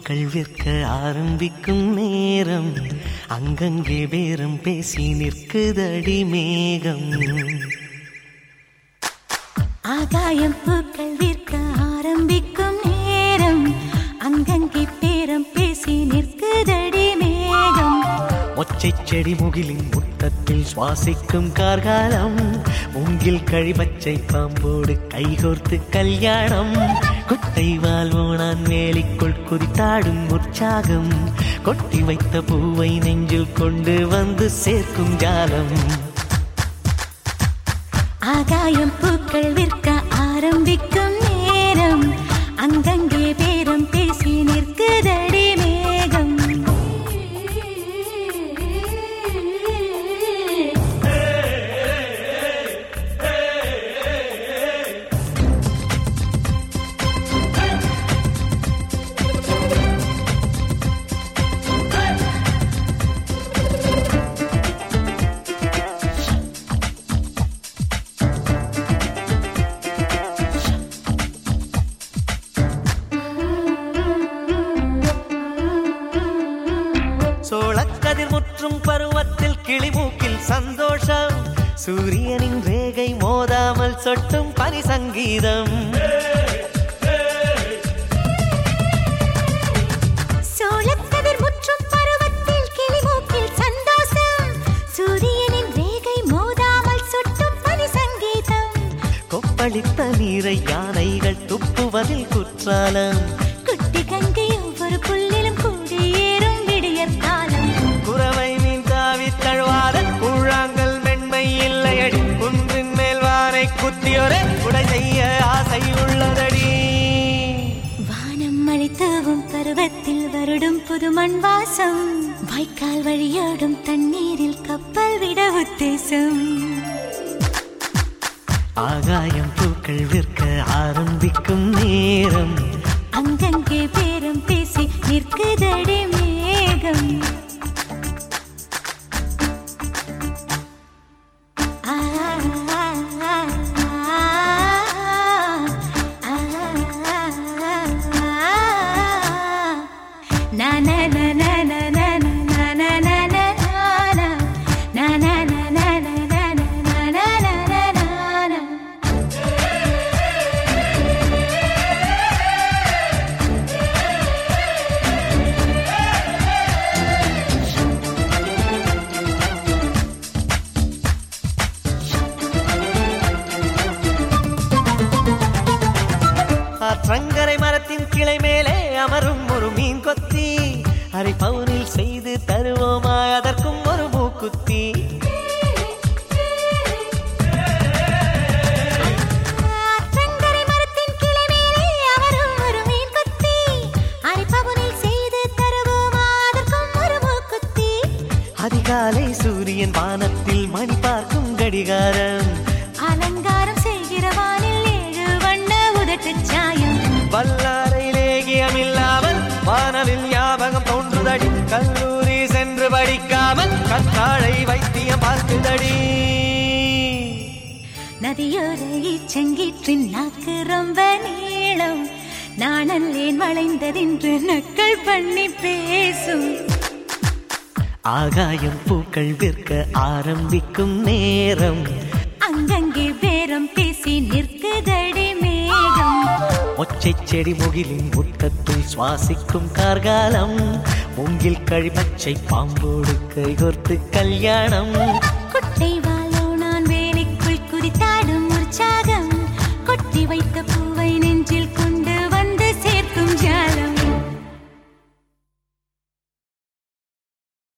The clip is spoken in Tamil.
பூக்கள் விற்க ஆரம்பிக்கும் நேரம் அங்கங்கே பேரம் பேசி நிற்குதடி மேகம் ஆகாயம் பூக்கள் விற்க ஆரம்பிக்கும் நேரம் அங்கங்கே பேரம் பேசி நிற்குதடி மேகம் ஒச்சை செடி முகிலின் முட்டத்தில் சுவாசிக்கும் கார்காலம் மூங்கில் கழிபச்சை பாம்போடு கைகோர்த்து கல்யாணம் கொட்டை வாழ்வோனான் வேலிக்குள் குதித்தாடும் உற்சாகம் கொட்டி வைத்த பூவை நெஞ்சில் கொண்டு வந்து சேர்க்கும் ஜாலம் ஆகாயம் பூக்கள் விற்க ஆரம்பிக்கும் நேரம் அங்கங்கே பேரம் பேசி நிற்குதடி மேகம் சோளக்கதிர் முற்றும் பருவத்தில் கிளிமூக்கில் சந்தோஷம் சூரியனின் ரேகை மோதாமல் சொட்டும் பனி சங்கீதம் சோளக்கதிர் முற்றும் பருவத்தில் கிளிமூக்கில் சந்தோஷம் சூரியனின் ரேகை மோதாமல் சுட்டும் பனி சங்கீதம் கொப்பளித்த நீரை யானைகள் துப்புவதில் குற்றாலம் குட்டி கங்கை ஒவ்வொரு புல்லிலும் கூடியேறும் விடியற் காலம் குறவை மீன் தாவி தழுவாத கூழாங்கல் மென்மை இல்லையடி குன்றின் மேல் வானை குத்தியொரே உடை செய்ய ஆசை உள்ளதடி வானம் மழை தூவும் பருவத்தில் வருடும் புது மண் வாசம் வாய்க்கால் வழியோடும் தண்ணீரில் கப்பல் விட உத்தேசம் ஆகாயம் பூக்கள் விற்க ஆரம்பிக்கும் நேரம் அங்கங்கே பேரம் பேசி நிற்குதடி மேகம் ஆ, ஆ, ஆ, ஆ, ஆ, நா, நா, நா, நா, நா, நா, நா, நா, நா, நா, நா, நா. நா, நா, நா, நா, நா, நா, நா, நா, நா, நா, நா, நா. ஆற்றங்கரை மரத்தின் கிளை மேலே அமரும் ஒரு மீன் கொத்தி அரை பவுனில் செய்து தருவோமா அதற்கும் ஒரு மூக்குத்தி ஆற்றங்கரை மரத்தின் கிளை மேலே அவரும் ஒரு மீன் கொத்தி. அரைப்பவனில் செய்து தருவோமா அதற்கும் ஒரு மூக்குத்தி. அதிகாலை சூரியன் வானத்தில் மணி பார்க்கும் கடிகாரம் அலங்காரம் செய்கிற வானில் ஏழு வண்ண உதட்டுச் சாயம். வல்லாரை லேகியம் இல்லாமல் வானவில் ஞாபகம் தோன்றுதடி கல்லூரி சென்று படிக்காமல் கற்றாழை வைத்தியம் பார்க்குதடி நதியோர ஈச்சங்கீற்றின் நாக்கு ரொம்ப நீளம் நாணல்லேன் வளைந்ததென்று நக்கள் பண்ணி பேசும் ஆகாயம் பூக்கள் விற்க ஆரம்பிக்கும் நேரம் அங்கங்கே பேரம் பேசி நிற்குதடி மேகம் ஒச்சை செடி முகிலின் முட்டத்தில் சுவாசிக்கும் கார்காலம் மூங்கில் கழிப்பச்சை பாம்போடு கைகோர்த்து கல்யாணம் குட்டை